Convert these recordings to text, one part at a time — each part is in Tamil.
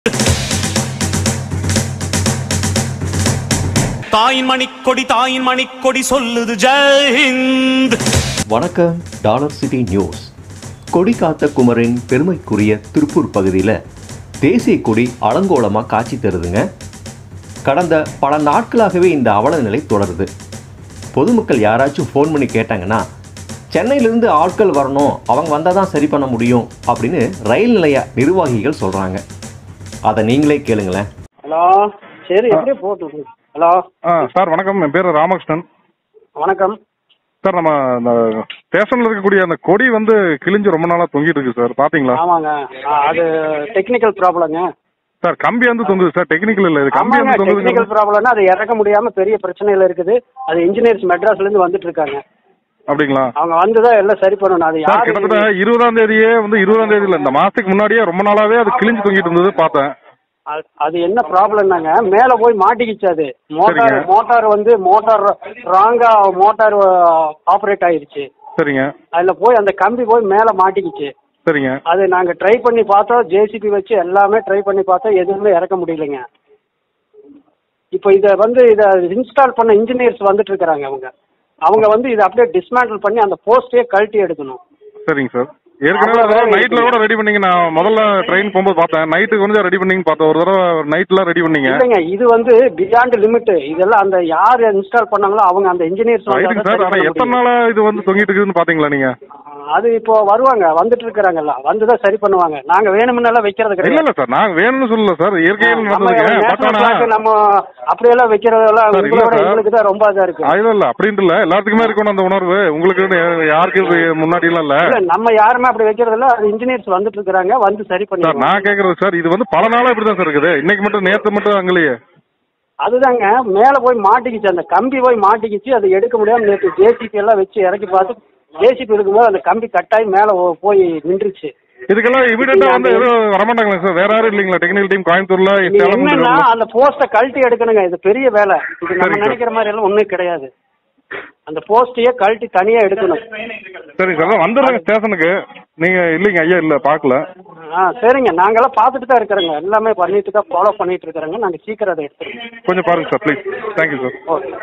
தாயின் மணிக்கொடி தாயின் மணிக்கொடி சொல்லுது ஜெயஹிந்த் வணக்கம் டாலர் சிட்டி நியூஸ் கொடி காத்த குமரின் பெருமைக்குரிய திருப்பூர் பகுதியில் தேசிய கொடி அலங்கோலமாக காட்சி தருதுங்க கடந்த பல நாட்களாகவே இந்த அவல நிலை தொடருது பொதுமக்கள் யாராச்சும் ஃபோன் பண்ணி கேட்டாங்கன்னா சென்னையிலேருந்து ஆட்கள் வரணும் அவங்க வந்தால் தான் சரி பண்ண முடியும் அப்படின்னு ரயில் நிலைய நிர்வாகிகள் சொல்கிறாங்க அதை நீங்களே கேளுங்களேன் ஹலோ சரி எப்படியே போட்டு விடு. ஹலோ ஆ சார் வணக்கம் என் பேர் ராமகிருஷ்ணன் வணக்கம் சார் நம்ம இந்த ஸ்டேஷன்ல இருக்கக்கூடிய அந்த கொடி வந்து கிழிஞ்சு ரொம்ப நாளா தொங்கிட்டு இருக்கு சார் பாத்தீங்களா ஆமாங்க ஆ, அது டெக்னிக்கல் ப்ராப்ளங்க சார் கம்பி வந்து தொங்குது சார் டெக்னிக்கல் இல்ல இது கம்பி ஆமாங்க வந்து தொங்குது டெக்னிக்கல் ப்ராப்ளம்னா அது இறக்க முடியாம பெரிய பிரச்சனையில இருக்குது அது இன்ஜினியர்ஸ் மெட்ராஸ்ல இருந்து வந்துட்டு இருக்காங்க அப்படிங்களா அவங்க வந்துதான் எல்லாம் சரி பண்ணணும் அது சார் யாரு கிட்டத்தட்ட இருபதாம் தேதியே வந்து இருபதாம் தேதி இல்ல இந்த மாசத்துக்கு முன்னாடியே ரொம்ப நாளாவே அது கிழிஞ்சு தொங்கிட்டு இருந்தது பார்த்தேன் அது- அது என்ன ப்ராப்ளம்னாங்க மேல போய் மாட்டிக்கிச்சு அது மோட்டார் சரிங்க. மோட்டார் வந்து மோட்டார் ராங்கா மோட்டார் ஆப்ரேட் ஆயிருச்சு சரிங்க அதுல போய் அந்த கம்பி போய் மேல மாட்டிக்கிச்சு சரிங்க அது நாங்க ட்ரை பண்ணி பார்த்தோம் ஜேசிபி வச்சு எல்லாமே ட்ரை பண்ணி பார்த்தோம் எதுவுமே இறக்க முடியலைங்க இப்போ இதை வந்து இதை இன்ஸ்டால் பண்ண இன்ஜினியர்ஸ் வந்துட்டு இருக்கிறாங்க அவங்க அவங்க வந்து இதை அப்படியே டிஸ்மேண்டில் பண்ணி அந்த போஸ்டே கழட்டி எடுக்கணும் சரிங்க சார் ஏற்கனவே அவ்வளவு வேலை நைட்ல கூட ரெடி பண்ணீங்க நான் முதல்ல ட்ரெயின் போகும்போது பார்த்தேன் நைட்டுக்கு கொஞ்சம் ரெடி பண்ணீங்க பார்த்தேன் ஒரு தடவை நைட்ல ரெடி பண்ணீங்க இல்லைங்க இது வந்து பியாண்ட் லிமிட் இதெல்லாம் அந்த யார் இன்ஸ்டால் பண்ணாங்களோ அவங்க அந்த இன்ஜினியர்ஸ் ரைட்டுங்க சார் ஆனா எத்தனை நாளா இது வந்து தொங்கிட்டு இருக்குதுன்னு பாத்தீங்களா நீங்க அது இப்போ வருவாங்க வந்துட்டு இருக்கிறாங்கல்ல வந்துதான் சரி பண்ணுவாங்க நாங்க வேணும்னால வைக்கிறது இல்ல கிடையாது இல்ல சார் நான் வேணும்னு சொல்லல சார் இயற்கையில் நம்ம நடந்ததுங்க பட் national ஆனா flag நம்ம அப்படியெல்லாம் வைக்கிறதெல்லாம் சார், இல்ல உங்களோட சார். எங்களுக்கு தான் ரொம்ப இதா இருக்கு ஆ, இல்ல இல்ல அப்படின்ட்டு இல்ல எல்லாத்துக்குமே இருக்கணும் அந்த உணர்வு உங்களுக்கு யாருக்கு இது முன்னாடி எல்லாம் இல்ல இல்ல நம்ம யாருமே அப்படி வைக்கிறது இல்ல அது இன்ஜினியர்ஸ் வந்துட்டு இருக்காங்க வந்து சரி சார் பண்ணி நான் கேக்குறது சார் இது வந்து பல நாளா இப்படிதான் சார் இருக்குது இன்னைக்கு மட்டும் நேத்து மட்டும் அங்கலையே அதுதாங்க மேல போய் மாட்டிக்கிச்சு அந்த கம்பி போய் மாட்டிக்கிச்சு அதை எடுக்க முடியாம நேற்று ஜேசிபி எல்லாம் வச்சு இறக்கி பார்த்து ஜேசிபி இருக்கும்போது அந்த கம்பி கட்டாயி மேல ஓ- போய் நின்றுச்சு இதுக்கெல்லாம் இமீடியட்டா வந்து எதுவும் வரமாட்டாங்களா சார் வேற யாரும் இல்லைங்களா டெக்னிக்கல் டீம் கோயம்புத்தூர்ல இது சேலம் என்னன்னா வந்துருவாங்களா? அந்த போஸ்ட கழட்டி எடுக்கணுங்க இது பெரிய வேலை இது நம்ம சரிங்க சார். நினைக்கிற மாதிரி எல்லாம் ஒண்ணும் கிடையாது அந்த போஸ்டையே கழட்டி தனியா எடுக்கணும் சரிங்க சார் அதான் வந்துடுறேங்க ஸ்டேஷனுக்கு நீங்க இல்லைங்க ஐயா இல்ல பாக்கல ஆ சரிங்க நாங்கெல்லாம் பார்த்துட்டு தான் இருக்கிறோங்க எல்லாமே பண்ணிட்டு தான் ஃபாலோ பண்ணிட்டு இருக்கிறோங்க நாங்க சீக்கிரம் அதை எடுத்துருவோம் கொஞ்சம் பாருங்க sir please thank you sir okay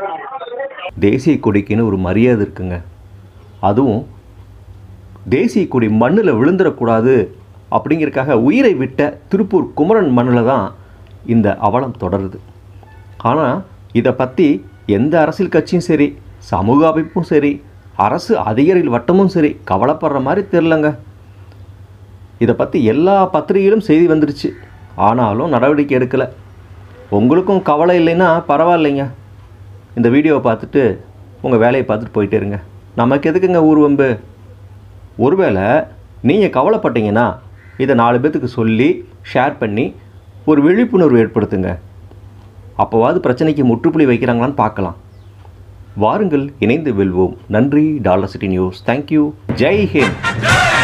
தேசிய கொடிக்குன்னு ஒரு மரியாதை இருக்குங்க அதுவும் தேசிய கொடி மண்ணில் விழுந்துடக்கூடாது அப்படிங்கிறதுக்காக உயிரை விட்ட திருப்பூர் குமரன் மண்ணில் தான் இந்த அவலம் தொடருது ஆனால் இதை பற்றி எந்த அரசியல் கட்சியும் சரி சமூக அமைப்பும் சரி அரசு அதிகாரிகள் வட்டமும் சரி கவலைப்படுற மாதிரி தெரிலங்க இதை பற்றி எல்லா பத்திரிகையிலும் செய்தி வந்துருச்சு ஆனாலும் நடவடிக்கை எடுக்கலை உங்களுக்கும் கவலை இல்லைன்னா பரவாயில்லைங்க இந்த வீடியோவை பார்த்துட்டு உங்கள் வேலையை பார்த்துட்டு போயிட்டே இருங்க நமக்கு எதுக்குங்க ஊர்வம்பு ஒருவேளை நீங்கள் கவலைப்பட்டீங்கன்னா இதை நாலு பேர்த்துக்கு சொல்லி ஷேர் பண்ணி ஒரு விழிப்புணர்வு ஏற்படுத்துங்க அப்போவாது பிரச்சனைக்கு முற்றுப்புள்ளி வைக்கிறாங்களான்னு பார்க்கலாம் வாருங்கள் இணைந்து வெல்வோம் நன்றி dollar city news thank you Jai Hind